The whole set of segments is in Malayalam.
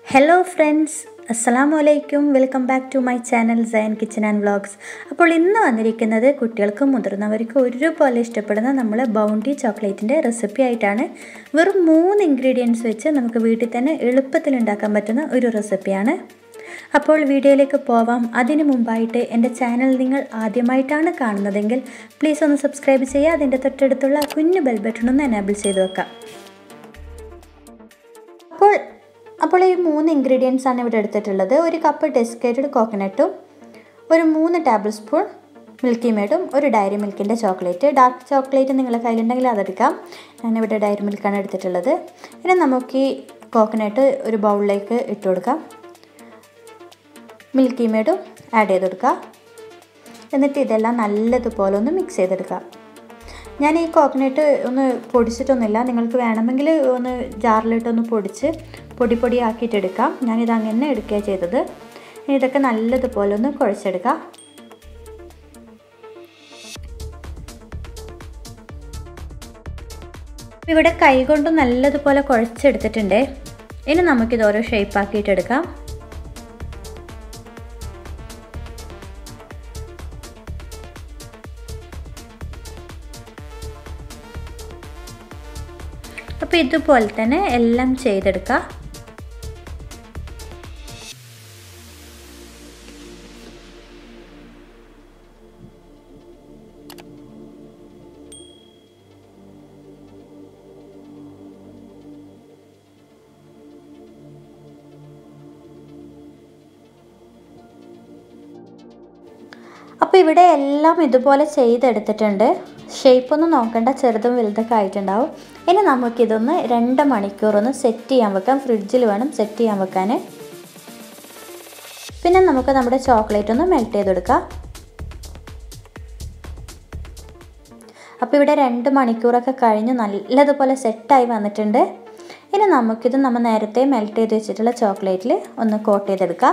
ഹലോ ഫ്രണ്ട്സ് അസ്സലാമു അലൈക്കും welcome back to my channel Sayan kitchen and vlogs അപ്പോൾ ഇന്ന് വന്നിരിക്കുന്നത് കുട്ടികൾക്കും മുതിർന്നവർക്കും ഒരുപോലെ ഇഷ്ടപ്പെടുന്ന നമ്മൾ ബൗണ്ടി ചോക്ലേറ്റിൻ്റെ റെസിപ്പി ആയിട്ടാണ് വെറും മൂന്ന് ഇൻഗ്രീഡിയൻസ് വെച്ച് നമുക്ക് വീട്ടിൽ തന്നെ എളുപ്പത്തിൽ ഉണ്ടാക്കാൻ പറ്റുന്ന ഒരു റെസിപ്പിയാണ് അപ്പോൾ വീഡിയോയിലേക്ക് പോവാം അതിനു മുമ്പായിട്ട് എൻ്റെ ചാനൽ നിങ്ങൾ ആദ്യമായിട്ടാണ് കാണുന്നതെങ്കിൽ പ്ലീസ് ഒന്ന് സബ്സ്ക്രൈബ് ചെയ്യുക അതിൻ്റെ തൊട്ടടുത്തുള്ള കുഞ്ഞു ബെൽ ബട്ടൺ ഒന്ന് എനേബിൾ ചെയ്ത് വെക്കാം അപ്പോൾ അപ്പോൾ ഈ മൂന്ന് ഇൻഗ്രീഡിയൻസ് ആണ് ഇവിടെ എടുത്തിട്ടുള്ളത് ഒരു കപ്പ് ഡെസ്കേറ്റഡ് കോക്കനട്ടും ഒരു മൂന്ന് ടേബിൾ സ്പൂൺ മിൽക്കി മേഡും ഒരു ഡയറി മിൽക്കിൻ്റെ ചോക്ലേറ്റ് ഡാർക്ക് ചോക്ലേറ്റ് നിങ്ങളുടെ കയ്യിലുണ്ടെങ്കിൽ അതെടുക്കാം ഞാനിവിടെ ഡയറി മിൽക്കാണ് എടുത്തിട്ടുള്ളത് ഇനി നമുക്ക് ഈ കോക്കനട്ട് ഒരു ബൗളിലേക്ക് ഇട്ട് കൊടുക്കാം മിൽക്കി മേഡും ആഡ് ചെയ്ത് കൊടുക്കുക എന്നിട്ട് ഇതെല്ലാം നല്ലതുപോലെ ഒന്ന് മിക്സ് ചെയ്തെടുക്കാം ഞാൻ ഈ കോക്കനട്ട് ഒന്ന് പൊടിച്ചിട്ടൊന്നുമില്ല നിങ്ങൾക്ക് വേണമെങ്കിൽ ഒന്ന് ജാറിലിട്ടൊന്ന് പൊടിച്ച് പൊടി പൊടി ആക്കിയിട്ടെടുക്കാം ഞാനിത് അങ്ങനെ എടുക്കുകയാണ് ചെയ്തത് ഇനി ഇതൊക്കെ നല്ലതുപോലെ ഒന്ന് കുഴച്ചെടുക്കാം ഇവിടെ കൈ കൊണ്ട് നല്ലതുപോലെ കുഴച്ചെടുത്തിട്ടുണ്ട് ഇനി നമുക്കിത് ഓരോ ഷേപ്പ് ആക്കിയിട്ടെടുക്കാം അപ്പോൾ ഇതുപോലെ തന്നെ എല്ലാം ചെയ്തെടുക്കുക അപ്പോൾ ഇവിടെ എല്ലാം ഇതുപോലെ ചെയ്തെടുത്തിട്ടുണ്ട് ഷേപ്പ് ഒന്നും നോക്കണ്ട ചെറുതും വലുതൊക്കെ ആയിട്ടുണ്ടാവും ഇനി നമുക്കിതൊന്ന് രണ്ട് മണിക്കൂർ ഒന്ന് സെറ്റ് ചെയ്യാൻ വെക്കാം ഫ്രിഡ്ജിൽ വേണം സെറ്റ് ചെയ്യാൻ വെക്കാൻ പിന്നെ നമുക്ക് നമ്മുടെ ചോക്ലേറ്റ് ഒന്ന് മെൽറ്റ് ചെയ്തെടുക്കാം അപ്പോൾ ഇവിടെ രണ്ട് മണിക്കൂറൊക്കെ കഴിഞ്ഞ് നല്ലതുപോലെ സെറ്റായി വന്നിട്ടുണ്ട് ഇനി നമുക്കിത് നമ്മൾ നേരത്തെ മെൽറ്റ് ചെയ്ത് വെച്ചിട്ടുള്ള ചോക്ലേറ്റിൽ ഒന്ന് കോട്ട് ചെയ്തെടുക്കാം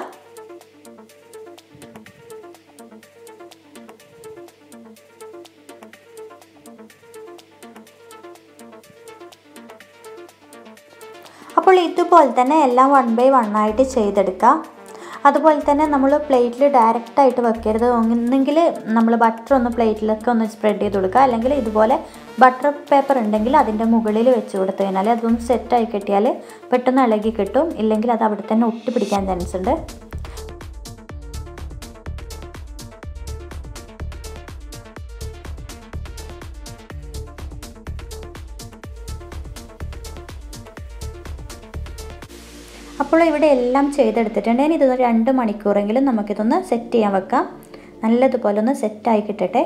അപ്പോൾ ഇതുപോലെ തന്നെ എല്ലാം വൺ ബൈ വൺ ആയിട്ട് ചെയ്തെടുക്കാം അതുപോലെ തന്നെ നമ്മൾ പ്ലേറ്റിൽ ഡയറക്റ്റായിട്ട് വെക്കരുത് ഒന്നെങ്കിൽ നമ്മൾ ബട്ടർ ഒന്ന് പ്ലേറ്റിലൊക്കെ ഒന്ന് സ്പ്രെഡ് ചെയ്ത് കൊടുക്കുക അല്ലെങ്കിൽ ഇതുപോലെ ബട്ടർ പേപ്പർ ഉണ്ടെങ്കിൽ അതിൻ്റെ മുകളിൽ വെച്ച് കൊടുത്തു കഴിഞ്ഞാൽ അതൊന്ന് സെറ്റായി കിട്ടിയാൽ പെട്ടെന്ന് ഇളകി കിട്ടും ഇല്ലെങ്കിൽ അത് അവിടെ തന്നെ ഒട്ടി പിടിക്കാൻ ചാൻസ് ഉണ്ട് അപ്പോൾ ഇവിടെ എല്ലാം ചെയ്തെടുത്തിട്ടുണ്ട് ഇനി ഇതൊന്ന് രണ്ട് മണിക്കൂറെങ്കിലും നമുക്കിതൊന്ന് സെറ്റ് ചെയ്യാൻ വെക്കാം നല്ലതുപോലെ ഒന്ന് സെറ്റായി കിട്ടട്ടെ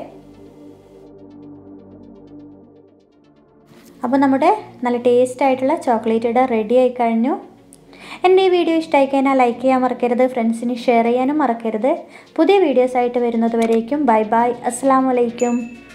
അപ്പോൾ നമ്മുടെ നല്ല ടേസ്റ്റ് ആയിട്ടുള്ള ചോക്ലേറ്റ് ഇട റെഡി ആയി കഴിഞ്ഞു എൻ്റെ ഈ വീഡിയോ ഇഷ്ടമായി കഴിഞ്ഞാൽ ലൈക്ക് ചെയ്യാൻ മറക്കരുത് ഫ്രണ്ട്സിന് ഷെയർ ചെയ്യാനും മറക്കരുത് പുതിയ വീഡിയോസ് ആയിട്ട് വരുന്നത് വരേക്കും ബൈ ബൈ അസ്സാം വലൈക്കും